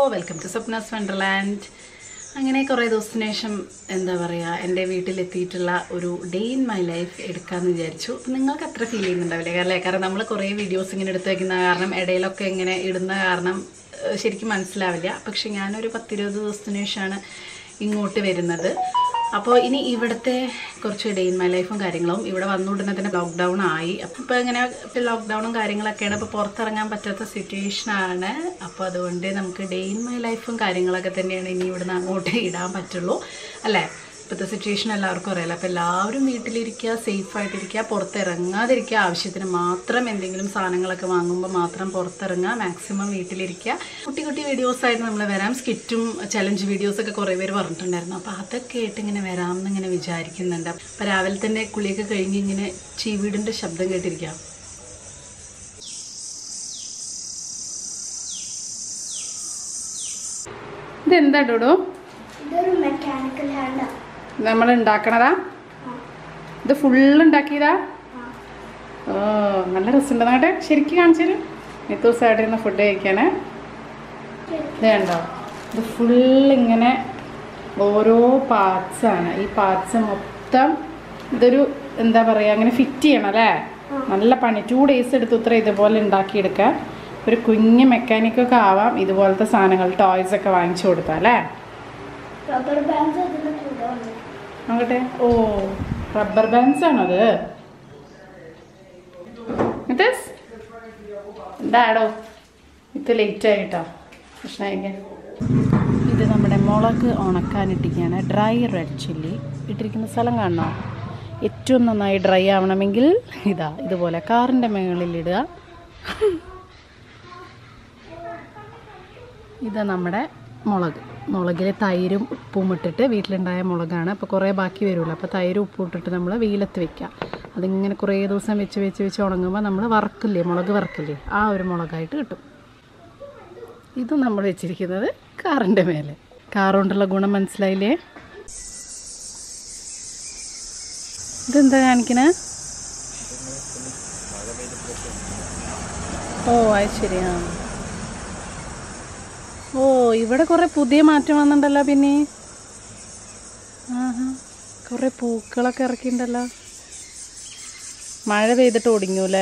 Welcome to സ്വപ്നാസ് Wonderland അങ്ങനെ കുറേ ദിവസത്തിന് ശേഷം എന്താ പറയുക എൻ്റെ വീട്ടിലെത്തിയിട്ടുള്ള ഒരു ഡേ ഇൻ മൈ ലൈഫ് എടുക്കാമെന്ന് വിചാരിച്ചു അപ്പം നിങ്ങൾക്ക് അത്ര ഫീൽ ചെയ്യുന്നുണ്ടാവില്ലേ കാരണം കാരണം നമ്മൾ കുറേ വീഡിയോസ് ഇങ്ങനെ എടുത്ത് വയ്ക്കുന്ന കാരണം ഇടയിലൊക്കെ ഇങ്ങനെ ഇടുന്ന കാരണം ഏഹ്, ശരിക്കും മനസ്സിലാവില്ല പക്ഷെ ഞാനൊരു പത്തിരുപത് ദിവസത്തിന് ശേഷമാണ് ഇങ്ങോട്ട് വരുന്നത് അപ്പോൾ ഇനി ഇവിടുത്തെ കുറച്ച് ഡേ ഇൻ മൈ ലൈഫും കാര്യങ്ങളും ഇവിടെ വന്നുകൊണ്ടുതന്നെ തന്നെ ലോക്ക്ഡൗൺ ആയി അപ്പോൾ ഇപ്പോൾ ഇങ്ങനെ ഇപ്പോൾ ലോക്ക്ഡൗണും കാര്യങ്ങളൊക്കെയാണ് ഇപ്പോൾ പുറത്തിറങ്ങാൻ പറ്റാത്ത സിറ്റുവേഷൻ ആണ് അപ്പോൾ അതുകൊണ്ട് നമുക്ക് ഡേ ഇൻ മൈ ലൈഫും കാര്യങ്ങളൊക്കെ തന്നെയാണ് ഇനി ഇവിടുന്ന് അങ്ങോട്ട് ഇടാൻ പറ്റുള്ളൂ അല്ലേ ഇപ്പോഴത്തെ സിറ്റുവേഷൻ എല്ലാവർക്കും അറിയാലോ അപ്പോൾ എല്ലാവരും വീട്ടിലിരിക്കുക സേഫ് ആയിട്ടിരിക്കുക പുറത്തിറങ്ങാതിരിക്കുക ആവശ്യത്തിന് മാത്രം എന്തെങ്കിലും സാധനങ്ങളൊക്കെ വാങ്ങുമ്പോൾ മാത്രം പുറത്തിറങ്ങുക മാക്സിമം വീട്ടിലിരിക്കുക കുട്ടി കുട്ടി വീഡിയോസ് ആയിട്ട് നമ്മൾ വരാം സ്കിറ്റും ചലഞ്ച് വീഡിയോസ് ഒക്കെ കുറേ പേര് പറഞ്ഞിട്ടുണ്ടായിരുന്നു അപ്പോൾ അതൊക്കെ ആയിട്ട് ഇങ്ങനെ വരാം എന്നിങ്ങനെ വിചാരിക്കുന്നുണ്ട് അപ്പോൾ രാവിലെ തന്നെ കുളിയൊക്കെ കഴിഞ്ഞ് ഇങ്ങനെ ചീവീടിൻ്റെ ശബ്ദം കേട്ടിരിക്കാം ഇതെന്താ ഡോഡോ ഇതൊരു മെക്കാനിക്കൽ ഹാൻഡാ നമ്മൾ ഉണ്ടാക്കണതാ ഇത് ഫുള്ള് ഉണ്ടാക്കിയതാ ഓ നല്ല രസമുണ്ട് അങ്ങോട്ടെ ശരിക്കും കാണിച്ചു തരും ഇന്നത്തെ ദിവസമായിട്ട് ഇരുന്ന് ഫുഡ് കഴിക്കാണ് ഇത് കണ്ടോ ഇത് ഫുള്ള് ഇങ്ങനെ ഓരോ പാർട്സ് ആണ് ഈ പാർട്സ് മൊത്തം ഇതൊരു എന്താ പറയുക അങ്ങനെ ഫിറ്റ് ചെയ്യണം അല്ലേ നല്ല പണി ടു ഡേയ്സ് എടുത്തു ഇത്ര ഇതുപോലെ ഉണ്ടാക്കിയെടുക്കാൻ ഒരു കുഞ്ഞ് മെക്കാനിക്കൊക്കെ ആവാം ഇതുപോലത്തെ സാധനങ്ങൾ ടോയ്സ് ഒക്കെ വാങ്ങിച്ചു കൊടുത്താൽ അല്ലേ റബ്ബർ ബാൻഡ്സ് അതിന്റെ കൂടെ ഉണ്ട് നോക്കട്ടെ ഓ റബ്ബർ ബാൻഡ്സ് ആണത് മിത്തസ് എന്താടോ ഇത് ലേറ്റ് ആയിട്ടോ ഭക്ഷണം കഴിക്കാൻ ഇത് നമ്മുടെ മുളക് ഉണക്കാനിട്ടിരിക്കുകയാണ് ഡ്രൈ റെഡ് ചില്ലി ഇട്ടിരിക്കുന്ന സ്ഥലം കാണണോ ഏറ്റവും നന്നായി ഡ്രൈ ആവണമെങ്കിൽ ഇതാ ഇതുപോലെ കാറിൻ്റെ മുകളിലിടുക ഇത് നമ്മുടെ മുളക് മുളകിൽ തൈരും ഉപ്പും ഇട്ടിട്ട് വീട്ടിലുണ്ടായ മുളകാണ് അപ്പോൾ കുറേ ബാക്കി വരുമല്ലോ അപ്പോൾ തൈരും ഉപ്പും ഇട്ടിട്ട് നമ്മൾ വെയിലത്ത് വെക്കുക അതിങ്ങനെ കുറേ ദിവസം വെച്ച് വെച്ച് വെച്ച് ഉണങ്ങുമ്പോൾ നമ്മൾ വറക്കില്ലേ മുളക് വറക്കില്ലേ ആ ഒരു മുളകായിട്ട് കിട്ടും ഇത് നമ്മൾ വെച്ചിരിക്കുന്നത് കാറിൻ്റെ മേലെ കാർ കൊണ്ടുള്ള ഗുണം മനസ്സിലായില്ലേ ഇതെന്താ കാണിക്കണേ ഓ അത് ശരിയാ ഓ ഇവിടെ കുറെ പുതിയ മാറ്റം വന്നിട്ടുണ്ടല്ലോ പിന്നെ ആഹാ കുറെ പൂക്കളൊക്കെ ഇറക്കിയിട്ടുണ്ടല്ലോ മഴ പെയ്തിട്ട് ഒടിഞ്ഞു അല്ലേ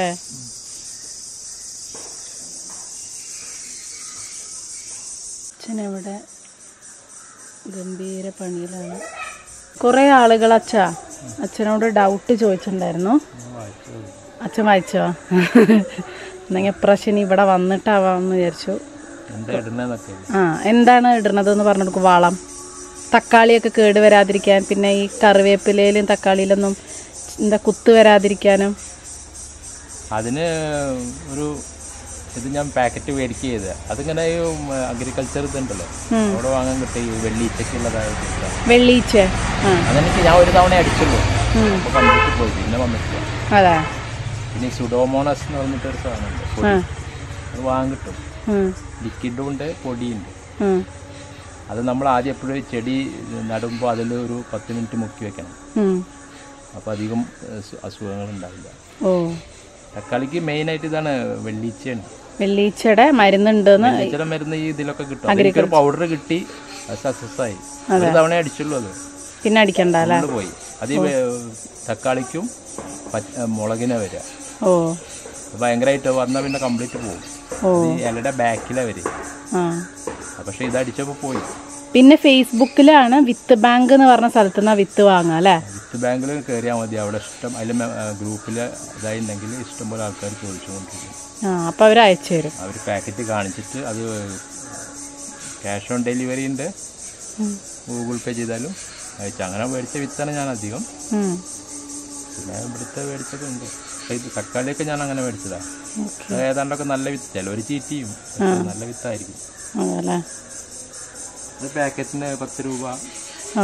അച്ഛനെവിടെ ഗംഭീര പണിയിലാണ് കുറേ ആളുകൾ അച്ഛാ അച്ഛനോട് ഡൗട്ട് ചോദിച്ചിട്ടുണ്ടായിരുന്നു അച്ഛൻ വായിച്ചോ എന്നെങ്കിൽ ഇപ്രാവശ്യം ഇനി ഇവിടെ വന്നിട്ടാവാമെന്ന് വിചാരിച്ചു എന്താ ഇടുന്നതൊക്കെ ആ എന്താണ് ഇടുന്നത് എന്ന് പറഞ്ഞു കൊടുക്കും വളം തക്കാളിയൊക്കെ കേട് വരാതിരിക്കാൻ പിന്നെ ഈ കറിവേപ്പിലയിലും തക്കാളിയിലൊന്നും എന്താ കുത്ത് വരാതിരിക്കാനും അതിന് ഒരു ഇത് ഞാൻ പാക്കറ്റ് മേടിക്കുക ചെയ്ത് അതിങ്ങനെ ഈ അഗ്രികൾച്ചർ ഇതുണ്ടല്ലോ അവിടെ വാങ്ങാൻ കിട്ടും ഈ വെള്ളീച്ചക്കുള്ളതായിട്ട് കിട്ടുക. വെള്ളീച്ച ആ അതെനിക്ക് ഞാൻ ഒരു തവണ അടിച്ചുള്ളൂ അപ്പോൾ കണ്ടിട്ട് പോയി പിന്നെ വന്നിട്ടില്ല അതാ പിന്നെ ഈ സുഡോമോണസ് എന്ന് പറഞ്ഞിട്ടൊരു സാധനമുണ്ട് ആ പൊടി അത് വാങ്ങാൻ കിട്ടും ഉം, ലിക്വിഡും ഉണ്ട് പൊടിയുണ്ട് ഉം, അത് നമ്മൾ ആദ്യം എപ്പോഴും ചെടി നടുമ്പോൾ അതിൽ ഒരു പത്ത് മിനിറ്റ് മുക്കി വെക്കണം ഉം. അപ്പോൾ അധികം അസുഖങ്ങൾ ഉണ്ടാവില്ല ഓ തക്കാളിക്ക് മെയിനായിട്ട് ഇതാണ് വെള്ളീച്ചയാണ് വെള്ളീച്ചയുടെ മരുന്നുണ്ടെന്ന് ചില മരുന്ന് ഈ ഇതിലൊക്കെ കിട്ടും എനിക്കൊരു പൗഡർ കിട്ടി അത് സക്സസ് ആയി ഒരു തവണ അടിച്ചുള്ളൂ അത് പിന്നെ അടിക്കണ്ട അല്ലേ ഫുള്ള് പോയി അത് ഈ വേ- തക്കാളിക്കും പച്ച മുളകിനെ വരിക ഓ അത് ഭയങ്കരമായിട്ട് വന്നാൽ പിന്നെ കംപ്ലീറ്റ് പോകും ഓ ഇത് ഈ ഇലയുടെ ബാക്കിലെ വരിക ആ പക്ഷെ ഇത് അടിച്ചപ്പോൾ പോയി പിന്നെ ഫേസ്ബുക്കിലാണ് വിത്ത് ബാങ്ക് എന്ന് പറഞ്ഞ സ്ഥലത്ത് നിന്നാ വിത്ത് വാങ്ങുക അല്ലേ വിത്ത് ബാങ്കിൽ കയറിയാൽ മതി അവിടെ ഇഷ്ടം അതിൽ ഗ്രൂപ്പിൽ ഇതായിട്ടുണ്ടെങ്കിൽ ഇഷ്ടം പോലെ ആൾക്കാർ ചോദിച്ചുകൊണ്ടിരിക്കും ആ അപ്പോൾ അവർ അയച്ചു തരും അവർ പാക്കറ്റ് കാണിച്ചിട്ട് അത് ക്യാഷ് ഓൺ ഡെലിവറി ഉണ്ട് ഗൂഗിൾ പേ ചെയ്താലും അയച്ചു അങ്ങനെ മേടിച്ച വിത്താണ് ഞാൻ അധികം ഉം. പിന്നെ ഇവിടുത്തെ മേടിച്ചതുണ്ട് പക്ഷേ ഇത് തക്കാളിയൊക്കെ ഞാൻ അങ്ങനെ മേടിച്ചതാണ് ഓക്കെ ഏതാണ്ടൊക്കെ നല്ല വിത്ത് ചിലവർ ചീറ്റിയും നല്ല വിത്തായിരിക്കും അതല്ലേ ഇത് പാക്കറ്റിന് പത്ത് രൂപ ഓ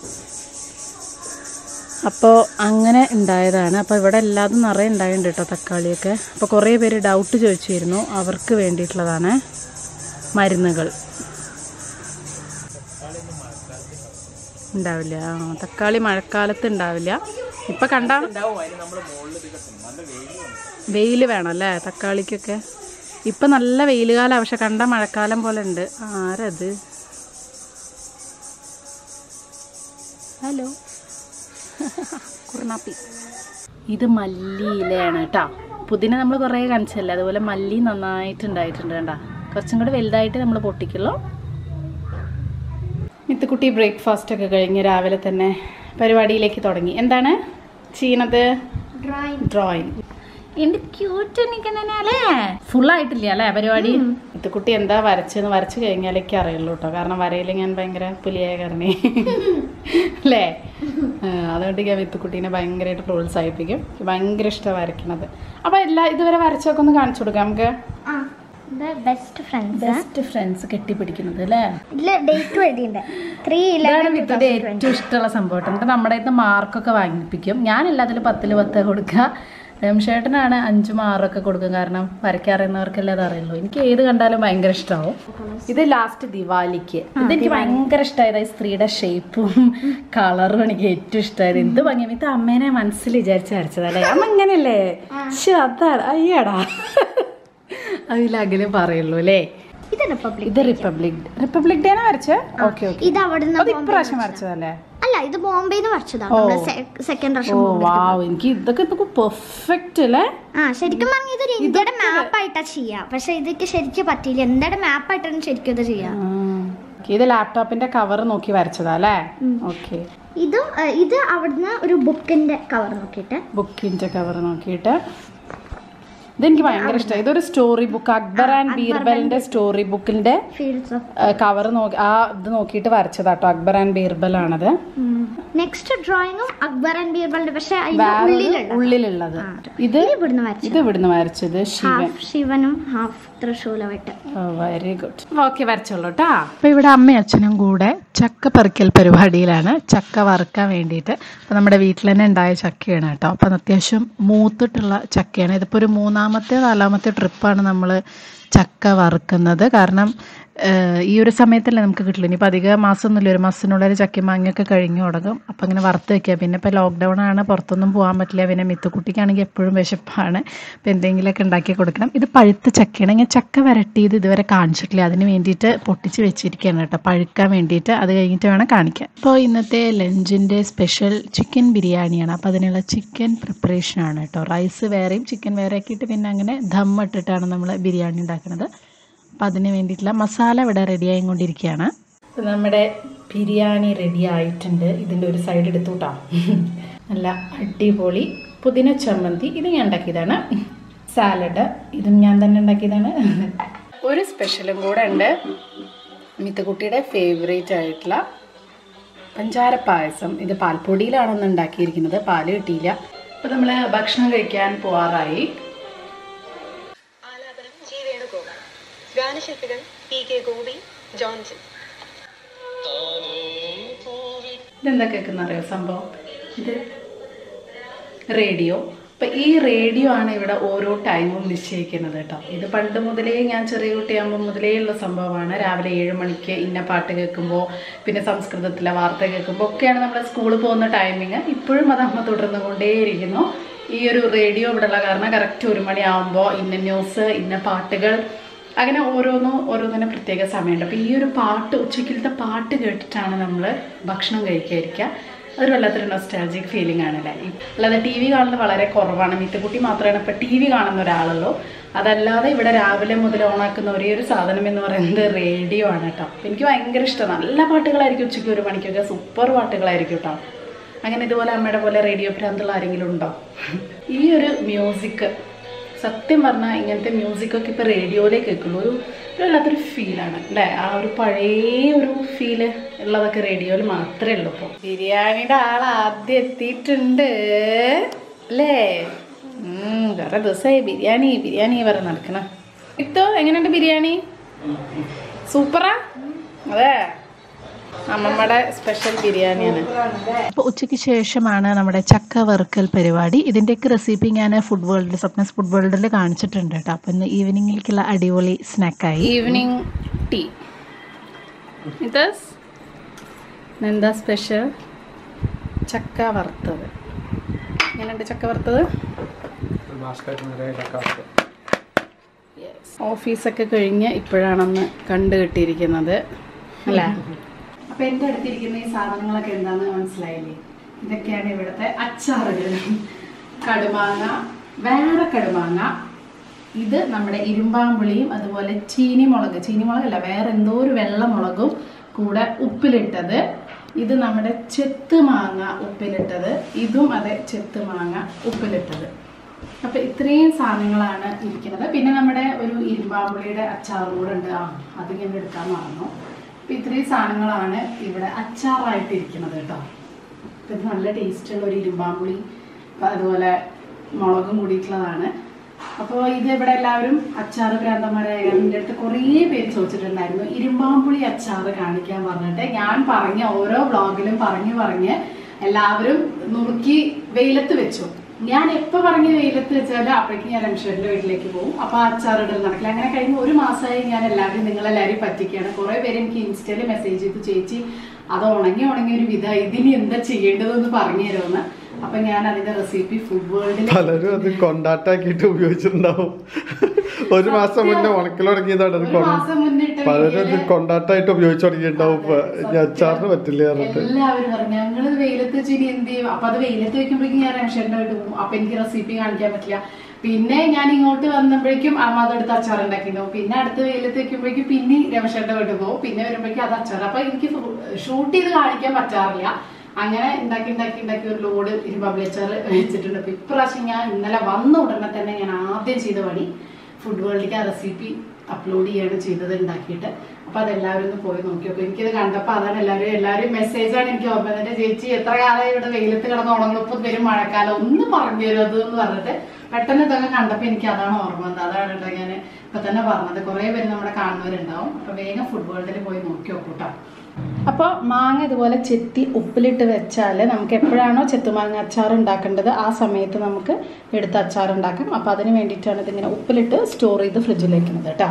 അപ്പോൾ അങ്ങനെ ഉണ്ടായതാണ് അപ്പോൾ ഇവിടെ എല്ലാതും നിറയെ ഉണ്ടായിട്ടുണ്ട് കേട്ടോ തക്കാളിയൊക്കെ അപ്പോൾ കുറേ പേര് ഡൗട്ട് ചോദിച്ചിരുന്നു അവർക്ക് വേണ്ടിയിട്ടുള്ളതാണ് മരുന്നുകൾ ഉണ്ടാവില്ല ആ തക്കാളി മഴക്കാലത്ത് ഉണ്ടാവില്ല ഇപ്പം കണ്ടാ വെയിൽ വേണം അല്ലേ തക്കാളിക്കൊക്കെ ഇപ്പം നല്ല വെയിലുകാലം പക്ഷെ കണ്ട മഴക്കാലം പോലെ ഉണ്ട് ആരത് ഹലോ കുറുനാപ്പി ഇത് മല്ലി ഇലയാണ് കേട്ടോ പുതിന നമ്മൾ കുറേ കാണിച്ചല്ലേ അതുപോലെ മല്ലി നന്നായിട്ട് ഉണ്ടായിട്ടുണ്ട് കേട്ടോ കുറച്ചും കൂടെ വലുതായിട്ട് നമ്മൾ പൊട്ടിക്കുള്ളൂ മിത്തുക്കുട്ടി ബ്രേക്ക്ഫാസ്റ്റ് ഒക്കെ കഴിഞ്ഞ് രാവിലെ തന്നെ പരിപാടിയിലേക്ക് തുടങ്ങി എന്താണ് ചെയ്യണത് ഡ്രോയിങ് ഡ്രോയിങ് എന്ത് ക്യൂട്ട് നിൽക്കുന്നല്ലേ ഫുൾ ആയിട്ടില്ല അല്ലേ പരിപാടി മിത്തുക്കുട്ടി എന്താ വരച്ചെന്ന് വരച്ചു കഴിഞ്ഞാലൊക്കെ അറിയുള്ളൂ കേട്ടോ കാരണം വരയിൽ ഞാൻ ഭയങ്കര പുലിയായ കാരണേ അല്ലേ ആ, അതുകൊണ്ട് ഞാൻ മിത്തുക്കുട്ടീനെ ഭയങ്കരമായിട്ട് പ്രോത്സാഹിപ്പിക്കും എനിക്ക് ഭയങ്കര ഇഷ്ടമാണ് വരയ്ക്കണത് അപ്പോൾ എല്ലാ ഇതുവരെ വരച്ചൊക്കെ ഒന്ന് കാണിച്ചു കൊടുക്കാം നമുക്ക് ആ ഇത് ബെസ്റ്റ് ഫ്രണ്ട്സ് ബെസ്റ്റ് ഫ്രണ്ട്സ് കെട്ടിപ്പിടിക്കുന്നത് അല്ലേ ഇതില് ഡേറ്റ് എഴുതിയിട്ടുണ്ട് ത്രീ ഇതാണ് വിത്തിന്റെ ഏറ്റവും ഇഷ്ടമുള്ള സംഭവം കേട്ടോ. എന്നിട്ട് നമ്മുടെ ഇന്ന് മാർക്കൊക്കെ വാങ്ങിപ്പിക്കും ഞാൻ എല്ലാത്തിലും പത്തിൽ പത്ത് കൊടുക്കുക രമേശേട്ടനാണ് അഞ്ചും ആറൊക്കെ കൊടുക്കും കാരണം വരയ്ക്കറിയുന്നവർക്കല്ലേ അത് അറിയുള്ളൂ എനിക്ക് ഏത് കണ്ടാലും ഭയങ്കര ഇഷ്ടമാവും ഇത് ലാസ്റ്റ് ദിവാലിക്ക് ഇതെനിക്ക് ഭയങ്കര ഇഷ്ടമായത് ഈ സ്ത്രീയുടെ ഷേപ്പും കളറും എനിക്ക് ഏറ്റവും ഇഷ്ടമായത് എന്ത് ഭംഗി ഇത് അമ്മേനെ മനസ്സിൽ വിചാരിച്ച് വരച്ചതല്ലേ അമ്മ ഇങ്ങനെയല്ലേ ശ്ശെ, അതാണ് അയ്യടാ അതിലകലെ പറയുള്ളൂ അല്ലേ ഇത് റിപ്പബ്ലിക് ഇത് റിപ്പബ്ലിക് റിപ്പബ്ലിക് ഡേ ആണ് വരച്ചത് ഓക്കെ ഓക്കെ ഇത് അവിടെ അത് ഇപ്രാവശ്യം വരച്ചതല്ലേ അല്ല ഇത് ബോംബെന്ന് വരച്ചതാണ് നമ്മള് സെക്കൻഡ് ഓ വർഷം വാവ് എനിക്ക് ഇതൊക്കെ ഇതൊക്കെ പെർഫെക്റ്റ് അല്ലേ ആ ശരിക്കും പറഞ്ഞാൽ ഇതൊരു ഇന്ത്യയുടെ മാപ്പ് ആയിട്ടാ ചെയ്യാ പക്ഷെ ഇതൊക്കെ ശരിക്കും പറ്റിയില്ല ഇന്ത്യയുടെ മാപ്പ് ആയിട്ടാണ് ശരിക്കും ഇത് ചെയ്യാ ആ. Okay, ഇത് ലാപ്ടോപ്പിന്റെ കവർ നോക്കി വരച്ചതാ അല്ലേ ഓക്കെ ഇതും ഏ, ഇത് അവിടുന്ന് ഒരു ബുക്കിന്റെ കവർ നോക്കിയിട്ട് ബുക്കിന്റെ കവർ നോക്കിയിട്ട് ഇതെനിക്ക് ഭയങ്കര ഇഷ്ടമായി ഇതൊരു സ്റ്റോറി ബുക്ക് അക്ബർ ആൻഡ് ബീർബലിന്റെ സ്റ്റോറി ബുക്കിന്റെ ഫീൽഡ്സ് ഓഫ് കവർ നോക്കി ആ ഇത് നോക്കിയിട്ട് വരച്ചതാട്ടോ അക്ബർ ആൻഡ് ബീർബൽ ആണത് നെക്സ്റ്റ് ഡ്രോയിങ്ങും അക്ബർ ആൻഡ് ബീർബലിന്റെ പക്ഷെ അതിന്റെ വേറെ ഉള്ളിലുള്ള ഉള്ളിലുള്ളത് ഇത് ഇത് ഇവിടുന്ന് വരച്ചു ഇത് ഇവിടുന്ന് വരച്ചത് ശിവൻ ഹാഫ് ശിവനും ഹാഫ് തൃശൂലമായിട്ട് വെരി ഗുഡ് ഓക്കെ വരച്ചോളൂ കേട്ടോ അപ്പോൾ ഇവിടെ അമ്മയും അച്ഛനും കൂടെ ചക്ക പറിക്കൽ പരിപാടിയിലാണ് ചക്ക വറുക്കാൻ വേണ്ടിയിട്ട് അപ്പോൾ നമ്മുടെ വീട്ടിൽ തന്നെ ഉണ്ടായ ചക്കയാണ് കേട്ടോ അപ്പം അത്യാവശ്യം മൂത്തിട്ടുള്ള ചക്കയാണ് ഇതിപ്പോൾ ഒരു മൂന്നാമത്തെ നാലാമത്തെ ട്രിപ്പാണ് നമ്മൾ ചക്ക വറുക്കുന്നത് കാരണം ഏഹ്, ഈ ഒരു സമയത്തല്ലേ നമുക്ക് കിട്ടില്ല ഇനിയിപ്പോൾ അധിക മാസമൊന്നുമില്ല ഒരു മാസത്തിനുള്ളിൽ ചക്കയും മാങ്ങയൊക്കെ കഴിഞ്ഞു തുടങ്ങും അപ്പം അങ്ങനെ വറുത്ത് വെക്കുക പിന്നെ ഇപ്പോൾ ലോക്ക്ഡൗൺ ആണ് പുറത്തൊന്നും പോകാൻ പറ്റില്ല പിന്നെ മിത്തുക്കുട്ടിക്കാണെങ്കിൽ എപ്പോഴും വിശപ്പാണ് അപ്പോൾ എന്തെങ്കിലുമൊക്കെ ഉണ്ടാക്കി കൊടുക്കണം ഇത് പഴുത്ത ചക്കയാണ് ഞാൻ ചക്ക വരട്ടിയത് ഇതുവരെ കാണിച്ചിട്ടില്ല അതിന് വേണ്ടിയിട്ട് പൊട്ടിച്ച് വെച്ചിരിക്കുകയാണ് കേട്ടോ പഴുക്കാൻ വേണ്ടിയിട്ട് അത് കഴിഞ്ഞിട്ട് വേണം കാണിക്കാൻ അപ്പോൾ ഇന്നത്തെ ലഞ്ചിൻ്റെ സ്പെഷ്യൽ ചിക്കൻ ബിരിയാണിയാണ് അപ്പോൾ അതിനുള്ള ചിക്കൻ പ്രിപ്പറേഷനാണ് കേട്ടോ റൈസ് വേറെയും ചിക്കൻ വേറെ ആക്കിയിട്ട് പിന്നെ അങ്ങനെ ദം ഇട്ടിട്ടാണ് നമ്മൾ ബിരിയാണി ഉണ്ടാക്കുന്നത് അപ്പം അതിന് വേണ്ടിയിട്ടുള്ള മസാല ഇവിടെ റെഡി ആയിക്കൊണ്ടിരിക്കുകയാണ് നമ്മുടെ ബിരിയാണി റെഡി ആയിട്ടുണ്ട് ഇതിൻ്റെ ഒരു സൈഡ് എടുത്തു കേട്ടോ നല്ല അടിപൊളി പുതിന ചമ്മന്തി ഇത് ഞാൻ ഉണ്ടാക്കിയതാണ് സാലഡ് ഇതും ഞാൻ തന്നെ ഉണ്ടാക്കിയതാണ് ഒരു സ്പെഷ്യലും കൂടെ ഉണ്ട് മിത്തുകുട്ടിയുടെ ഫേവറേറ്റ് ആയിട്ടുള്ള പഞ്ചാര പായസം ഇത് പാൽപ്പൊടിയിലാണെന്ന് ഉണ്ടാക്കിയിരിക്കുന്നത് പാല് കിട്ടിയില്ല അപ്പോൾ നമ്മൾ ഭക്ഷണം കഴിക്കാൻ പോവാറായി ആലാപനം ജി വേണുഗോപാൽ ഗാനശില്പികൾ പി കെ ഗോപി ജോൺസൺ ഇതെന്താ കേൾക്കുന്നറിയോ സംഭവം ഇത് റേഡിയോ അപ്പം ഈ റേഡിയോ ആണ് ഇവിടെ ഓരോ ടൈമും നിശ്ചയിക്കുന്നത് കേട്ടോ ഇത് പണ്ട് മുതലേ ഞാൻ ചെറിയ കുട്ടിയാകുമ്പോൾ മുതലേ ഉള്ള സംഭവമാണ് രാവിലെ ഏഴ് മണിക്ക് ഇന്ന പാട്ട് കേൾക്കുമ്പോൾ പിന്നെ സംസ്കൃതത്തിലെ വാർത്ത കേൾക്കുമ്പോൾ ഒക്കെയാണ് നമ്മൾ സ്കൂളിൽ പോകുന്ന ടൈമിങ് ഇപ്പോഴും അത് അമ്മ തുടർന്നു കൊണ്ടേയിരിക്കുന്നു ഈ ഒരു റേഡിയോ ഇവിടെ ഉള്ള കാരണം കറക്റ്റ് ഒരു മണിയാകുമ്പോൾ ഇന്ന ന്യൂസ് ഇന്ന പാട്ടുകൾ അങ്ങനെ ഓരോന്നും ഓരോന്നിനും പ്രത്യേക സമയമുണ്ട് അപ്പോൾ ഈ ഒരു പാട്ട് ഉച്ചയ്ക്കലത്തെ പാട്ട് കേട്ടിട്ടാണ് നമ്മൾ ഭക്ഷണം കഴിക്കാതിരിക്കുക അതൊരു വല്ലാത്തൊരു നൊസ്റ്റാൾജിക് ഫീലിംഗ് ആണല്ലേ ഈ- അല്ലാതെ ടി വി കാണുന്നത് വളരെ കുറവാണ് മിത്തുകുട്ടി മാത്രമാണ് ഇപ്പോൾ ടി വി കാണുന്ന ഒരാളുള്ളൂ അതല്ലാതെ ഇവിടെ രാവിലെ മുതൽ ഓണാക്കുന്ന ഒരേ ഒരു സാധനം എന്ന് പറയുന്നത് റേഡിയോ ആണ് കേട്ടോ അപ്പോൾ എനിക്ക് ഭയങ്കര ഇഷ്ടം നല്ല പാട്ടുകളായിരിക്കും ഉച്ചയ്ക്ക് ഒരു മണിക്കൊക്കെ സൂപ്പർ പാട്ടുകളായിരിക്കും കേട്ടോ അങ്ങനെ ഇതുപോലെ അമ്മയുടെ പോലെ റേഡിയോ ഭ്രാന്തുള്ള ആരെങ്കിലും ഉണ്ടോ ഈ ഒരു മ്യൂസിക് സത്യം പറഞ്ഞാൽ ഇങ്ങനത്തെ മ്യൂസിക്കൊക്കെ ഇപ്പോൾ റേഡിയോയിലേക്ക് കേൾക്കുള്ളൂ ഒരു ഒരു വല്ലാത്തൊരു ഫീലാണ് അല്ലേ ആ ഒരു പഴയ ഒരു ഫീല് ഉള്ളതൊക്കെ റേഡിയോയിൽ മാത്രമേ ഉള്ളൂ ഇപ്പോൾ ബിരിയാണിയുടെ ആൾ ആദ്യം എത്തിയിട്ടുണ്ട് അല്ലേ ഉം, കുറേ ദിവസമായി ബിരിയാണി ബിരിയാണി പറഞ്ഞ് നടക്കണം ഇത്തോ എങ്ങനെയുണ്ട് ബിരിയാണി സൂപ്പറാ അതെ അമ്മമ്മയുടെ സ്പെഷ്യൽ ബിരിയാണിയാണ് അപ്പോൾ ഉച്ചയ്ക്ക് ശേഷമാണ് നമ്മുടെ ചക്ക വറുക്കൽ പരിപാടി ഇതിൻ്റെയൊക്കെ റെസിപ്പി ഞാൻ ഫുഡ് വേൾഡിൽ സ്വപ്നസ് ഫുഡ് വേൾഡിൽ കാണിച്ചിട്ടുണ്ട് കേട്ടോ അപ്പോൾ ഇന്ന് ഈവനിങ്ങിലേക്കുള്ള അടിപൊളി സ്നാക്കായി ഈവനിങ് ടീ ഇത് എന്താ സ്പെഷ്യൽ ചക്ക വറുത്തത് എങ്ങനെയുണ്ട് ചക്ക വറുത്തത് ഓഫീസൊക്കെ കഴിഞ്ഞ് ഇപ്പോഴാണൊന്ന് കണ്ടു കിട്ടിയിരിക്കുന്നത് അല്ലേ അപ്പൊ എൻ്റെ അടുത്തിരിക്കുന്ന ഈ സാധനങ്ങളൊക്കെ എന്താന്ന് മനസ്സിലായില്ലേ ഇതൊക്കെയാണ് ഇവിടുത്തെ അച്ചാറുകൾ കടുമാങ്ങ വേറെ കടുമാങ്ങ ഇത് നമ്മുടെ ഇരുമ്പാമ്പുളിയും അതുപോലെ ചീനി മുളക് ചീനി മുളകല്ല വേറെ എന്തോ ഒരു വെള്ളമുളകും കൂടെ ഉപ്പിലിട്ടത് ഇത് നമ്മുടെ ചെത്ത് മാങ്ങ ഉപ്പിലിട്ടത് ഇതും അതെ ചെത്ത് മാങ്ങ ഉപ്പിലിട്ടത് അപ്പൊ ഇത്രയും സാധനങ്ങളാണ് ഇരിക്കുന്നത് പിന്നെ നമ്മുടെ ഒരു ഇരുമ്പാമ്പുളിയുടെ അച്ചാറും കൂടെ ഉണ്ട് ആ അത് ഞാൻ എടുക്കാൻ മറന്നു അപ്പൊ ഇത്രയും സാധനങ്ങളാണ് ഇവിടെ അച്ചാറായിട്ട് ഇരിക്കുന്നത് കേട്ടോ അപ്പൊ ഇത് നല്ല ടേസ്റ്റുള്ള ഒരു ഇരുമ്പാമ്പുളി അപ്പൊ അതുപോലെ മുളകും കൂടിയിട്ടുള്ളതാണ് അപ്പോൾ ഇത് ഇവിടെ എല്ലാവരും അച്ചാറ് ഭ്രാന്തന്മാരായ എൻ്റെ അടുത്ത് കുറേ പേര് ചോദിച്ചിട്ടുണ്ടായിരുന്നു ഇരുമ്പാമ്പുളി അച്ചാറ് കാണിക്കാൻ പറഞ്ഞിട്ട് ഞാൻ പറഞ്ഞ ഓരോ വ്ളോഗിലും പറഞ്ഞു പറഞ്ഞ് എല്ലാവരും നുറുക്കി വെയിലത്ത് വെച്ചു ഞാൻ എപ്പോ പറഞ്ഞ് വെയിലത്ത് വെച്ചാൽ അപ്പോഴേക്കും ഞാൻ രമേശ്വരന്റെ വീട്ടിലേക്ക് പോകും അപ്പൊ ആ അച്ചാറിടൽ നടക്കില്ല അങ്ങനെ കഴിഞ്ഞ് ഒരു മാസമായി ഞാൻ എല്ലാവരും നിങ്ങളെല്ലാവരും പറ്റിക്കുകയാണ് കുറെ പേര് എനിക്ക് ഇൻസ്റ്റയിൽ മെസ്സേജ് ചെയ്തു ചേച്ചി അത് ഉണങ്ങി ഉണങ്ങി ഒരു വിധ ഇതിന് എന്താ ചെയ്യേണ്ടതെന്ന് പറഞ്ഞു തരുമെന്ന് അപ്പൊ ഞാൻ അതിന്റെ റെസിപ്പി ഫുഡ് വേൾഡിൽ പലരും അത് കൊണ്ടാട്ടാക്കിയിട്ട് ഉപയോഗിച്ചിട്ടുണ്ടാവും ഒരു മാസം മുന്നേ ഉണക്കൽ തുടങ്ങിയതാണ് അത് ഒരു കൊണ്ട- മാസം മുന്നേ ഇട്ട പലരും അത് വീഡിയോയില് കൊണ്ടാട്ടായിട്ട് ഉപയോഗിച്ചു തുടങ്ങിയിട്ടുണ്ടാവും ഇപ്പൊ ഇനി അച്ചാറിന് പറ്റില്ല പറഞ്ഞിട്ട് എല്ലാവരും പറഞ്ഞു ഞങ്ങള് വെയിലത്ത് വെച്ച് ഇനി എന്ത് ചെയ്യും അപ്പൊ അത് വെയിലത്ത് വെക്കുമ്പോഴേക്കും ഞാൻ രമേശന്റെ വീട്ടിൽ പോകും അപ്പൊ എനിക്ക് റെസിപ്പി കാണിക്കാൻ പറ്റില്ല പിന്നെ ഞാൻ ഇങ്ങോട്ട് വന്നപ്പോഴേക്കും അമ്മ അതെടുത്ത് അച്ചാർ ഉണ്ടാക്കിയിട്ടുണ്ടാവും പിന്നെ അടുത്ത് വെയിലത്ത് വെക്കുമ്പോഴേക്കും പിന്നെ രമേശന്റെ വീട്ടിൽ പോകും പിന്നെ വരുമ്പോഴേക്കും അത് അച്ചാർ അപ്പൊ എനിക്ക് ഷൂട്ട് ചെയ്ത് കാണിക്കാൻ പറ്റാറില്ല അങ്ങനെ ഉണ്ടാക്കി ഉണ്ടാക്കി ഉണ്ടാക്കി ഒരു ലോഡ് ഇരുമ്പബ്ലി അച്ചാർ വെച്ചിട്ടുണ്ട് അപ്പൊ ഇപ്രാവശ്യം ഞാൻ ഇന്നലെ വന്ന ഉടനെ തന്നെ ഞാൻ ആദ്യം ചെയ്ത പണി ഫുഡ് വേൾഡിലേക്ക് ആ റെസിപ്പി അപ്ലോഡ് ചെയ്യാണ് ചെയ്തത് ഉണ്ടാക്കിയിട്ട് അപ്പൊ അതെല്ലാവരും ഒന്ന് പോയി നോക്കി അപ്പൊ എനിക്കിത് കണ്ടപ്പോ അതാണ് എല്ലാവരും എല്ലാവരും മെസ്സേജാണ് എനിക്ക് ഓർമ്മ എന്നിട്ട് ചേച്ചി എത്ര കാലം ഇവിടെ വെയിലത്ത് കിടന്ന് ഉണങ്ങുമ്പോൾ വരും മഴക്കാലം ഒന്ന് പറഞ്ഞു തരുന്നത് എന്ന് പറഞ്ഞിട്ട് പെട്ടെന്ന് ഇതൊക്കെ കണ്ടപ്പോ എനിക്ക് അതാണ് ഓർമ്മ വന്നത് അതാണ് കേട്ടോ ഞാൻ ഇപ്പൊ തന്നെ പറഞ്ഞത് കുറെ പേര് നമ്മുടെ കാണുന്നവരുണ്ടാവും അപ്പൊ വേഗം ഫുഡ് വേൾഡിൽ പോയി നോക്കി നോക്കൂട്ടോ അപ്പോൾ മാങ്ങ ഇതുപോലെ ചെത്തി ഉപ്പിലിട്ട് വെച്ചാൽ നമുക്ക് എപ്പോഴാണോ ചെത്തുമാങ്ങ അച്ചാർ ഉണ്ടാക്കേണ്ടത് ആ സമയത്ത് നമുക്ക് എടുത്ത് അച്ചാർ ഉണ്ടാക്കാം അപ്പോൾ അതിന് വേണ്ടിയിട്ടാണ് ഇതിങ്ങനെ ഉപ്പിലിട്ട് സ്റ്റോർ ചെയ്ത് ഫ്രിഡ്ജിൽ വെക്കുന്നത് കേട്ടോ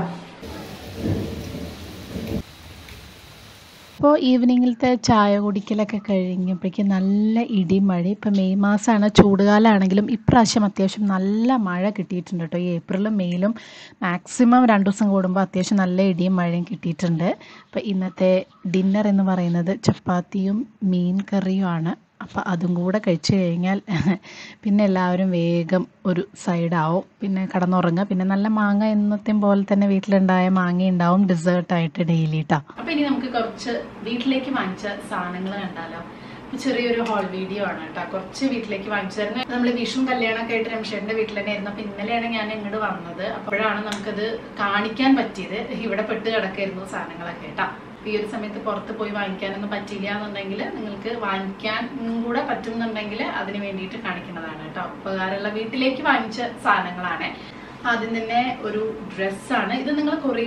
അപ്പോൾ ഈവനിങ്ങിലത്തെ ചായ കുടിക്കലൊക്കെ കഴിഞ്ഞപ്പോഴേക്കും നല്ല ഇടിയും മഴ ഇപ്പോൾ മെയ് മാസമാണ് ചൂടുകാലമാണെങ്കിലും ഇപ്രാവശ്യം അത്യാവശ്യം നല്ല മഴ കിട്ടിയിട്ടുണ്ട് കേട്ടോ ഈ ഏപ്രിലും മെയിലും മാക്സിമം രണ്ട് ദിവസം കൂടുമ്പോൾ അത്യാവശ്യം നല്ല ഇടിയും മഴയും കിട്ടിയിട്ടുണ്ട് അപ്പോൾ ഇന്നത്തെ ഡിന്നർ എന്ന് പറയുന്നത് ചപ്പാത്തിയും മീൻ കറിയുമാണ് അപ്പോൾ അതും കൂടെ കഴിച്ചു കഴിഞ്ഞാൽ പിന്നെ എല്ലാവരും വേഗം ഒരു സൈഡാവും പിന്നെ കടന്നുറങ്ങുക പിന്നെ നല്ല മാങ്ങ എന്നത്തെയും പോലെ തന്നെ വീട്ടിലുണ്ടായ മാങ്ങ ഉണ്ടാവും ഡെസേർട്ടായിട്ട് ഡെയിലി കേട്ടോ അപ്പോൾ ഇനി നമുക്ക് കുറച്ച് വീട്ടിലേക്ക് വാങ്ങിച്ച സാധനങ്ങൾ കണ്ടാലോ ഇത് ചെറിയൊരു ഹോൾ വീഡിയോ ആണ് കേട്ടോ കുറച്ച് വീട്ടിലേക്ക് വാങ്ങിച്ചു തരുന്നത് നമ്മൾ വിഷും കല്യാണമൊക്കെ ആയിട്ട് രമേശന്റെ വീട്ടിൽ തന്നെ ആയിരുന്നു അപ്പൊ ഇന്നലെയാണ് ഞാൻ ഇങ്ങോട്ട് വന്നത് അപ്പോഴാണ് നമുക്കത് കാണിക്കാൻ പറ്റിയത് ഇവിടെ പെട്ട് കിടക്കായിരുന്നു സാധനങ്ങളൊക്കെ കേട്ടാ ഈ ഒരു സമയത്ത് പുറത്ത് പോയി വാങ്ങിക്കാനൊന്നും പറ്റില്ല എന്നുണ്ടെങ്കിൽ നിങ്ങൾക്ക് വാങ്ങിക്കാൻ കൂടെ പറ്റുന്നുണ്ടെങ്കിൽ അതിന് വേണ്ടിയിട്ട് കാണിക്കുന്നതാണ് കേട്ടോ ഉപകാരമുള്ള വീട്ടിലേക്ക് വാങ്ങിച്ച സാധനങ്ങളാണ് ആദ്യം തന്നെ ഒരു ഡ്രസ്സാണ് ഇത് നിങ്ങൾ കുറേ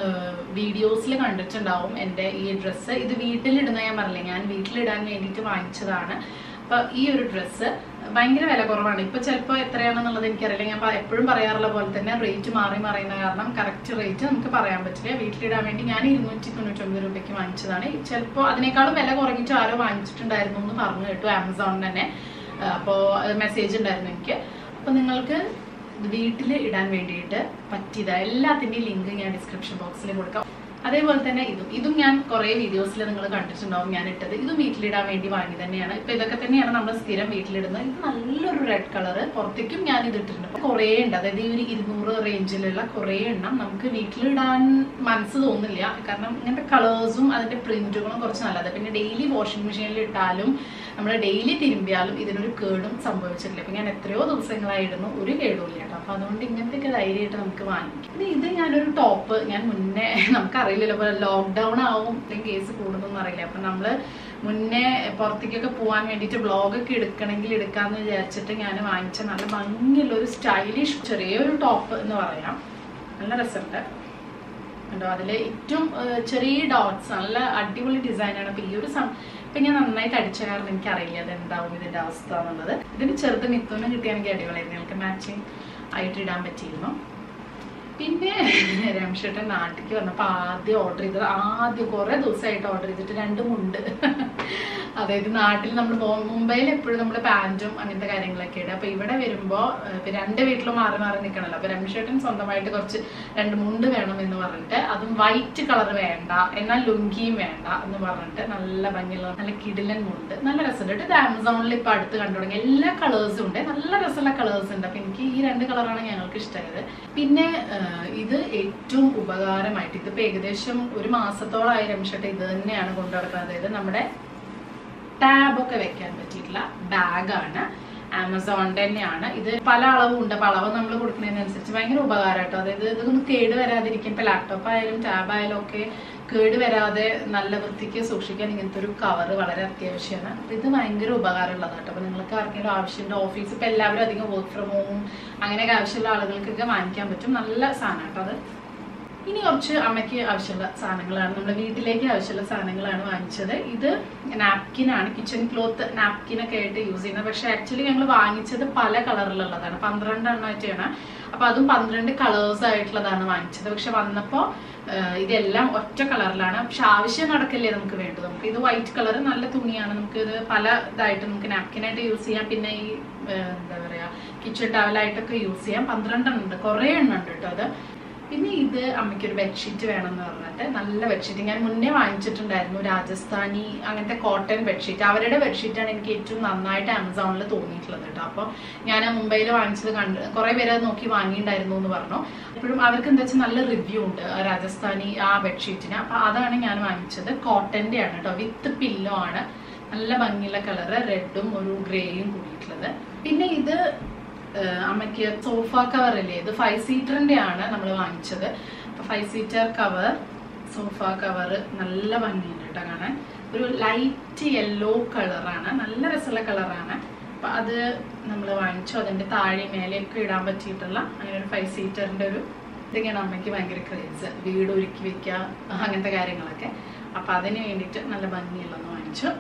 വീഡിയോസിൽ കണ്ടിട്ടുണ്ടാവും എൻ്റെ ഈ ഡ്രസ്സ് ഇത് വീട്ടിലിടുന്ന ഞാൻ പറഞ്ഞില്ലേ ഞാൻ വീട്ടിലിടാൻ വേണ്ടിയിട്ട് വാങ്ങിച്ചതാണ് അപ്പൊ ഈ ഒരു ഡ്രസ്സ് ഭയങ്കര വില കുറവാണ് ഇപ്പൊ ചിലപ്പോൾ എത്രയാണെന്നുള്ളത് എനിക്കറിയില്ല ഞാൻ പ- എപ്പോഴും പറയാറുള്ള പോലെ തന്നെ റേറ്റ് മാറി മറിയുന്ന കാരണം കറക്റ്റ് റേറ്റ് നമുക്ക് പറയാൻ പറ്റില്ല വീട്ടിലിടാൻ വേണ്ടി ഞാൻ ഇരുന്നൂറ്റി തൊണ്ണൂറ്റൊമ്പത് രൂപയ്ക്ക് വാങ്ങിച്ചതാണ് ചിലപ്പോൾ അതിനേക്കാളും വില കുറഞ്ഞിട്ട് ആരോ വാങ്ങിച്ചിട്ടുണ്ടായിരുന്നു എന്ന് പറഞ്ഞു കേട്ടു ആമസോണിൽ തന്നെ അപ്പോൾ മെസ്സേജ് ഉണ്ടായിരുന്നു എനിക്ക് അപ്പോൾ നിങ്ങൾക്ക് വീട്ടിൽ ഇടാൻ വേണ്ടിയിട്ട് പറ്റിയതാ എല്ലാത്തിൻ്റെയും ലിങ്ക് ഞാൻ ഡിസ്ക്രിപ്ഷൻ ബോക്സിൽ കൊടുക്കാം അതേപോലെ തന്നെ ഇതും ഇതും ഞാൻ കുറേ വീഡിയോസിൽ നിങ്ങൾ കണ്ടിട്ടുണ്ടാവും ഞാൻ ഇട്ടത് ഇതും വീട്ടിലിടാൻ വേണ്ടി വാങ്ങി തന്നെയാണ് ഇപ്പൊ ഇതൊക്കെ തന്നെയാണ് നമ്മൾ സ്ഥിരം വീട്ടിലിടുന്നത് ഇത് നല്ലൊരു റെഡ് കളർ പുറത്തേക്കും ഞാൻ ഇത് ഇട്ടിട്ടുണ്ട് അപ്പൊ കുറേ ഉണ്ട് അതായത് ഈ ഒരു ഇരുന്നൂറ് റേഞ്ചിലുള്ള കുറേ എണ്ണം നമുക്ക് വീട്ടിലിടാൻ മനസ്സ് തോന്നില്ല കാരണം ഇങ്ങനത്തെ കളേഴ്സും അതിന്റെ പ്രിന്റുകളും കുറച്ച് നല്ലത് പിന്നെ ഡെയിലി വാഷിംഗ് മെഷീനിൽ ഇട്ടാലും നമ്മൾ ഡെയിലി തിരുമ്പിയാലും ഇതിനൊരു കേടും സംഭവിച്ചിട്ടില്ല അപ്പൊ ഞാൻ എത്രയോ ദിവസങ്ങളായിരുന്നു ഒരു കേടും ഇല്ല കേട്ടോ അപ്പൊ അതുകൊണ്ട് ഇങ്ങനത്തെയൊക്കെ ധൈര്യമായിട്ട് നമുക്ക് വാങ്ങിക്കാം പിന്നെ ഇത് ഞാനൊരു ടോപ്പ് ഞാൻ മുന്നേ നമുക്കറിയില്ലല്ലോ പോലെ ലോക്ക്ഡൗൺ ആവും അല്ലെങ്കിൽ കേസ് കൂടുന്നൊന്നും അറിയില്ല അപ്പൊ നമ്മള് മുന്നേ പുറത്തേക്കൊക്കെ പോകാൻ വേണ്ടിയിട്ട് വ്ളോഗൊക്കെ എടുക്കണമെങ്കിൽ എടുക്കാന്ന് വിചാരിച്ചിട്ട് ഞാൻ വാങ്ങിച്ച നല്ല ഭംഗിയുള്ള ഒരു സ്റ്റൈലിഷ് ചെറിയൊരു ടോപ്പ് എന്ന് പറയാം നല്ല രസമുണ്ട് കണ്ടോ അതിൽ ഏറ്റവും ഏഹ്, ചെറിയ ഡോട്ട്സ് നല്ല അടിപൊളി ഡിസൈനാണ് അപ്പൊ ഈ ഒരു സം ഇപ്പൊ ഞാൻ നന്നായിട്ട് അടിച്ച കാരണം എനിക്ക് അറിയില്ല അത് എന്താവും ഇതിന്റെ അവസ്ഥ എന്നുള്ളത് ഇതിന് ചെറുത് മിത്തുവിന് കിട്ടിയാണെങ്കിൽ അടിപൊളിയായിരുന്നു ഞങ്ങൾക്ക് മാച്ചിങ് ആയിട്ട് ഇടാൻ പറ്റിയിരുന്നു പിന്നെ രമേശേട്ടൻ നാട്ടിലേക്ക് വന്നപ്പോൾ ആദ്യം ഓർഡർ ചെയ്തത് ആദ്യം കുറേ ദിവസമായിട്ട് ഓർഡർ ചെയ്തിട്ട് രണ്ട് മുണ്ട് അതായത് നാട്ടിൽ നമ്മൾ മുംബൈയിൽ എപ്പോഴും നമ്മൾ പാൻറ്റും അങ്ങനത്തെ കാര്യങ്ങളൊക്കെ ഇടും അപ്പൊ ഇവിടെ വരുമ്പോ ഏഹ്, ഇപ്പൊ രണ്ട് വീട്ടിലും മാറി മാറി നിൽക്കണല്ലോ അപ്പൊ രമേശേട്ടൻ സ്വന്തമായിട്ട് കുറച്ച് രണ്ട് മുണ്ട് വേണം എന്ന് പറഞ്ഞിട്ട് അതും വൈറ്റ് കളർ വേണ്ട എന്നാൽ ലുങ്കിയും വേണ്ട എന്ന് പറഞ്ഞിട്ട് നല്ല ഭംഗിയുള്ള നല്ല കിടിലൻ മുണ്ട് നല്ല രസമുണ്ട് ഇത് ആമസോണിൽ ഇപ്പൊ അടുത്ത് കണ്ടു തുടങ്ങി എല്ലാ കളേഴ്സും ഉണ്ട് നല്ല രസമുള്ള കളേഴ്സ് ഉണ്ട് അപ്പൊ എനിക്ക് ഈ രണ്ട് കളറാണ് ഞങ്ങൾക്ക് ഇഷ്ടമായത് പിന്നെ ഏഹ്, ഇത് ഏറ്റവും ഉപകാരമായിട്ട് ഇതിപ്പോ ഏകദേശം ഒരു മാസത്തോളമായി രമേശേട്ടൻ ഇത് തന്നെയാണ് കൊണ്ടു നടക്കുന്നത് അതായത് നമ്മുടെ ടാബൊക്കെ വെക്കാൻ പറ്റിയിട്ടുള്ള ബാഗാണ് ആമസോണിന്റെ തന്നെയാണ് ഇത് പല അളവും ഉണ്ട് അപ്പൊ അളവ് നമ്മൾ കൊടുക്കുന്നതിനനുസരിച്ച് ഭയങ്കര ഉപകാരം കേട്ടോ അതായത് ഇതൊന്നും കേട് വരാതിരിക്കും ഇപ്പൊ ലാപ്ടോപ്പ് ആയാലും ടാബ് ആയാലും ഒക്കെ കേട് വരാതെ നല്ല വൃത്തിക്ക് സൂക്ഷിക്കാൻ ഇങ്ങനത്തെ ഒരു കവർ വളരെ അത്യാവശ്യമാണ് അപ്പൊ ഇത് ഭയങ്കര ഉപകാരമുള്ളതാണ് കേട്ടോ അപ്പൊ നിങ്ങൾക്ക് ആർക്കെങ്കിലും ആവശ്യമുണ്ട് ഓഫീസ് ഇപ്പൊ എല്ലാവരും അധികം വർക്ക് ഫ്രം ഹോം അങ്ങനെയൊക്കെ ആവശ്യമുള്ള ആളുകൾക്കൊക്കെ വാങ്ങിക്കാൻ പറ്റും നല്ല സാധനം കേട്ടോ അത് ഇനി കുറച്ച് അമ്മയ്ക്ക് ആവശ്യമുള്ള സാധനങ്ങളാണ് നമ്മുടെ വീട്ടിലേക്ക് ആവശ്യമുള്ള സാധനങ്ങളാണ് വാങ്ങിച്ചത് ഇത് നാപ്കിൻ ആണ് കിച്ചൺ ക്ലോത്ത് നാപ്കിൻ ഒക്കെ ആയിട്ട് യൂസ് ചെയ്യുന്നത് പക്ഷെ ആക്ച്വലി ഞങ്ങൾ വാങ്ങിച്ചത് പല കളറിലുള്ളതാണ് പന്ത്രണ്ട് എണ്ണമായിട്ടാണ് അപ്പൊ അതും പന്ത്രണ്ട് കളേഴ്സ് ആയിട്ടുള്ളതാണ് വാങ്ങിച്ചത് പക്ഷെ വന്നപ്പോ ആഹ് ഇതെല്ലാം ഒറ്റ കളറിലാണ് പക്ഷെ ആവശ്യം നടക്കല്ലേ നമുക്ക് വേണ്ടത് നമുക്ക് ഇത് വൈറ്റ് കളർ നല്ല തുണിയാണ് നമുക്ക് ഇത് പല ഇതായിട്ട് നമുക്ക് നാപ്കിനായിട്ട് യൂസ് ചെയ്യാം പിന്നെ ഈ ആഹ് എന്താ പറയാ കിച്ചൺ ടവലായിട്ടൊക്കെ യൂസ് ചെയ്യാം പന്ത്രണ്ടെണ്ണം ഉണ്ട് കുറേ എണ്ണം ഉണ്ട് കേട്ടോ അത് പിന്നെ ഇത് അമ്മയ്ക്ക് ഒരു ബെഡ്ഷീറ്റ് വേണം എന്ന് പറഞ്ഞിട്ട് നല്ല ബെഡ്ഷീറ്റ് ഞാൻ മുന്നേ വാങ്ങിച്ചിട്ടുണ്ടായിരുന്നു രാജസ്ഥാനി അങ്ങനത്തെ കോട്ടൺ ബെഡ്ഷീറ്റ് അവരുടെ ബെഡ്ഷീറ്റാണ് എനിക്ക് ഏറ്റവും നന്നായിട്ട് ആമസോണിൽ തോന്നിയിട്ടുള്ളത് കേട്ടോ അപ്പോൾ ഞാൻ മുംബൈയിൽ വാങ്ങിച്ചത് കണ്ട് കുറേ പേര് അത് നോക്കി വാങ്ങിയിട്ടുണ്ടായിരുന്നു എന്ന് പറഞ്ഞു എപ്പോഴും അവർക്ക് എന്താ വെച്ചാൽ നല്ല റിവ്യൂ ഉണ്ട് ആ രാജസ്ഥാനി ആ ബെഡ്ഷീറ്റിന് അപ്പോൾ അതാണ് ഞാൻ വാങ്ങിച്ചത് കോട്ടൻ്റെ ആണ് കേട്ടോ വിത്ത് പില്ലോ ആണ് നല്ല ഭംഗിയുള്ള കളറ് റെഡും ഒരു ഗ്രേയും കൂടിയിട്ടുള്ളത് പിന്നെ ഇത് ഏഹ് അമ്മയ്ക്ക് സോഫ കവർ അല്ലേ ഇത് ഫൈവ് സീറ്ററിന്റെ ആണ് നമ്മൾ വാങ്ങിച്ചത് അപ്പൊ five seater cover sofa cover നല്ല ഭംഗിയുണ്ട് കേട്ടോ കാണാൻ ഒരു ലൈറ്റ് യെല്ലോ കളറാണ് നല്ല രസമുള്ള കളറാണ് അപ്പൊ അത് നമ്മൾ വാങ്ങിച്ചു അതിന്റെ താഴെ മേലെയൊക്കെ ഇടാൻ പറ്റിയിട്ടുള്ള അങ്ങനെ ഒരു ഫൈവ് സീറ്ററിന്റെ ഒരു ഇതൊക്കെയാണ് അമ്മയ്ക്ക് ഭയങ്കര ക്രേസ് വീട് ഒരുക്കി വെക്കുക അങ്ങനത്തെ കാര്യങ്ങളൊക്കെ അപ്പൊ അതിന് വേണ്ടിയിട്ട് നല്ല ഭംഗിയുള്ളതെന്ന് വാങ്ങിച്ചു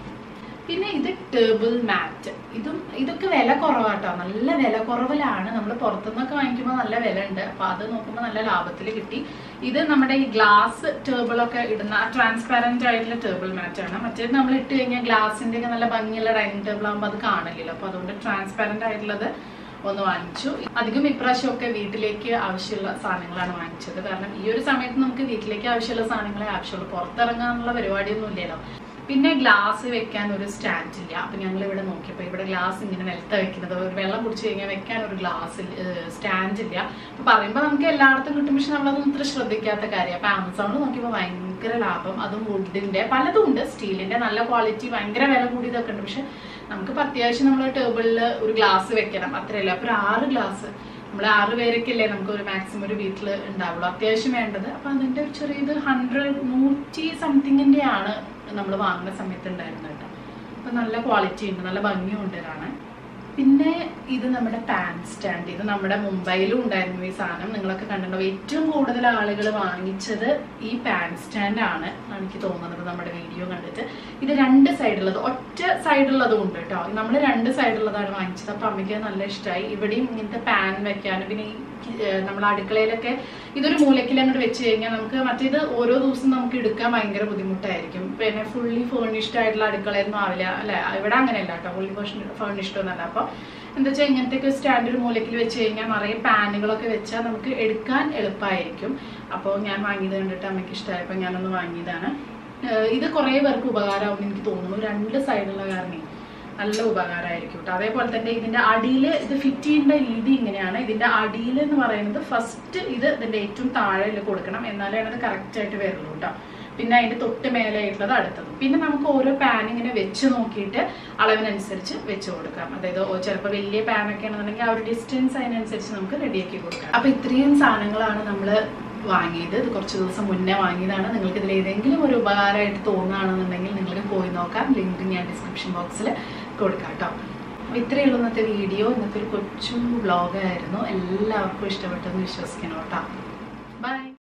പിന്നെ ഇത് ടേബിൾ മാറ്റ് ഇതും ഇതൊക്കെ വില കുറവാട്ടോ നല്ല വില കുറവിലാണ് നമ്മൾ പുറത്തുനിന്നൊക്കെ വാങ്ങിക്കുമ്പോൾ നല്ല വില ഉണ്ട് അപ്പൊ അത് നോക്കുമ്പോൾ നല്ല ലാഭത്തിൽ കിട്ടി ഇത് നമ്മുടെ ഈ ഗ്ലാസ് ടേബിളൊക്കെ ഇടുന്ന ട്രാൻസ്പാരന്റ് ആയിട്ടുള്ള ടേബിൾ മാറ്റ് ആണ് മറ്റേത് നമ്മൾ ഇട്ട് കഴിഞ്ഞാൽ ഗ്ലാസിന്റെ ഒക്കെ നല്ല ഭംഗിയുള്ള ഡൈനിങ് ടേബിൾ ആകുമ്പോൾ അത് കാണില്ലല്ലോ അപ്പൊ അതുകൊണ്ട് ട്രാൻസ്പാരന്റ് ആയിട്ടുള്ളത് ഒന്ന് വാങ്ങിച്ചു അധികം ഇപ്രാവശ്യമൊക്കെ വീട്ടിലേക്ക് ആവശ്യമുള്ള സാധനങ്ങളാണ് വാങ്ങിച്ചത് കാരണം ഈ ഒരു സമയത്ത് നമുക്ക് വീട്ടിലേക്ക് ആവശ്യമുള്ള സാധനങ്ങളെ ആവശ്യമുള്ളൂ പുറത്തിറങ്ങാനുള്ള പരിപാടിയൊന്നും ഇല്ലല്ലോ പിന്നെ ഗ്ലാസ് വെക്കാൻ ഒരു സ്റ്റാൻഡ് ഇല്ല അപ്പൊ ഞങ്ങൾ ഇവിടെ നോക്കിയപ്പോ ഇവിടെ ഗ്ലാസ് ഇങ്ങനെ നിലത്ത വെക്കുന്നത് ഒരു വെള്ളം കുടിച്ചു കഴിഞ്ഞാൽ വെക്കാൻ ഒരു ഗ്ലാസ് സ്റ്റാൻഡ് ഇല്ല അപ്പൊ പറയുമ്പോ നമുക്ക് എല്ലായിടത്തും കിട്ടും പക്ഷെ നമ്മളതൊന്നും ഇത്ര ശ്രദ്ധിക്കാത്ത കാര്യം അപ്പൊ ആമസോണിൽ നോക്കിയപ്പോൾ ഭയങ്കര ലാഭം അതും വുഡിന്റെ പലതും ഉണ്ട് സ്റ്റീലിന്റെ നല്ല ക്വാളിറ്റി ഭയങ്കര വില കൂടിയതൊക്കെ ഉണ്ട് പക്ഷെ നമുക്കിപ്പോൾ അത്യാവശ്യം നമ്മൾ ടേബിളിൽ ഒരു ഗ്ലാസ് വെക്കണം അത്രയല്ല അപ്പൊ ഒരു ആറ് ഗ്ലാസ് നമ്മൾ ആറ് പേരൊക്കെ അല്ലേ നമുക്ക് ഒരു മാക്സിമം ഒരു വീട്ടിൽ ഉണ്ടാവുള്ളൂ അത്യാവശ്യം വേണ്ടത് അപ്പൊ അതിന്റെ ഒരു ചെറിയത് ഹൺഡ്രഡ് നൂറ്റി സംതിങ്ങിന്റെ ആണ് നമ്മൾ വാങ്ങുന്ന സമയത്ത് ഉണ്ടായിരുന്നത് കേട്ടോ അപ്പൊ നല്ല ക്വാളിറ്റി ഉണ്ട് നല്ല ഭംഗിയുണ്ട് കാണാൻ പിന്നെ ഇത് നമ്മുടെ പാൻ സ്റ്റാൻഡ് ഇത് നമ്മുടെ മുംബൈയിലും ഉണ്ടായിരുന്നു ഈ സാധനം നിങ്ങളൊക്കെ കണ്ടിട്ടുണ്ടാവും ഏറ്റവും കൂടുതൽ ആളുകൾ വാങ്ങിച്ചത് ഈ പാൻ സ്റ്റാൻഡ് ആണ് എന്നാണ് എനിക്ക് തോന്നുന്നത് നമ്മുടെ വീഡിയോ കണ്ടിട്ട് ഇത് രണ്ട് സൈഡുള്ളത് ഒറ്റ സൈഡുള്ളതും ഉണ്ട് കേട്ടോ നമ്മൾ രണ്ട് സൈഡുള്ളതാണ് വാങ്ങിച്ചത് അപ്പൊ അമ്മയ്ക്ക് അത് നല്ല ഇഷ്ടമായി ഇവിടെയും ഇങ്ങനത്തെ പാൻ വെക്കാനും പിന്നെ ഈ നമ്മുടെ അടുക്കളയിലൊക്കെ ഇതൊരു മൂലക്കിൽ അങ്ങോട്ട് വെച്ച് കഴിഞ്ഞാൽ നമുക്ക് മറ്റേത് ഓരോ ദിവസം നമുക്ക് എടുക്കാൻ ഭയങ്കര ബുദ്ധിമുട്ടായിരിക്കും പിന്നെ ഫുള്ളി ഫേർണിഷ്ഡ് ആയിട്ടുള്ള അടുക്കളയൊന്നും ആവില്ല അല്ലെ ഇവിടെ അങ്ങനെയല്ല കേട്ടോ ഫുള്ളി ഫേർണിഷ്ഡ് ഒന്നല്ല അപ്പൊ എന്താ വെച്ചാൽ ഇങ്ങനത്തെ സ്റ്റാൻഡ് ഒരു മൂലക്കിൽ വെച്ച് കഴിഞ്ഞാൽ നിറയെ പാനുകളൊക്കെ വെച്ചാൽ നമുക്ക് എടുക്കാൻ എളുപ്പമായിരിക്കും അപ്പോൾ ഞാൻ വാങ്ങിയത് കണ്ടിട്ട് അമ്മയ്ക്ക് ഇഷ്ടമായപ്പോൾ ഞാനൊന്ന് വാങ്ങിയതാണ് ഏഹ് ഇത് കുറേ പേർക്ക് ഉപകാരമാവും എനിക്ക് തോന്നുന്നു രണ്ട് സൈഡുള്ള കാരണം നല്ല ഉപകാരമായിരിക്കും കേട്ടോ അതേപോലെ തന്നെ ഇതിന്റെ അടിയിൽ ഇത് ഫിറ്റ് ചെയ്യേണ്ട രീതി ഇങ്ങനെയാണ് ഇതിന്റെ അടിയിൽ എന്ന് പറയുന്നത് ഫസ്റ്റ് ഇത് ഇതിന്റെ ഏറ്റവും താഴെ കൊടുക്കണം എന്നാലേ അത് കറക്റ്റ് ആയിട്ട് വരുള്ളൂ കേട്ടോ പിന്നെ അതിന്റെ തൊട്ട് മേലെ ആയിട്ടുള്ളത് അടുത്തത് പിന്നെ നമുക്ക് ഓരോ പാൻ ഇങ്ങനെ വെച്ച് നോക്കിയിട്ട് അളവിനനുസരിച്ച് വെച്ച് കൊടുക്കാം അതായത് ചിലപ്പോൾ വലിയ പാനൊക്കെ ആണെന്നുണ്ടെങ്കിൽ ആ ഒരു ഡിസ്റ്റൻസ് അതിനനുസരിച്ച് നമുക്ക് റെഡിയാക്കി കൊടുക്കാം അപ്പൊ ഇത്രയും സാധനങ്ങളാണ് നമ്മൾ വാങ്ങിയത് ഇത് കുറച്ച് ദിവസം മുന്നേ വാങ്ങിയതാണ് നിങ്ങൾക്ക് ഇതിൽ ഏതെങ്കിലും ഒരു ഉപകാരമായിട്ട് തോന്നുകയാണെന്നുണ്ടെങ്കിൽ നിങ്ങൾക്ക് പോയി നോക്കാം ലിങ്ക് ഞാൻ ഡിസ്ക്രിപ്ഷൻ ബോക്സിൽ കൊടുക്കാം കേട്ടോ അപ്പോൾ ഇത്രയേ ഉള്ളൂ ഇന്നത്തെ വീഡിയോ ഇന്നത്തെ ഒരു കൊച്ചു വ്ളോഗായിരുന്നു എല്ലാവർക്കും ഇഷ്ടപ്പെട്ടെന്ന് വിശ്വസിക്കണം കേട്ടോ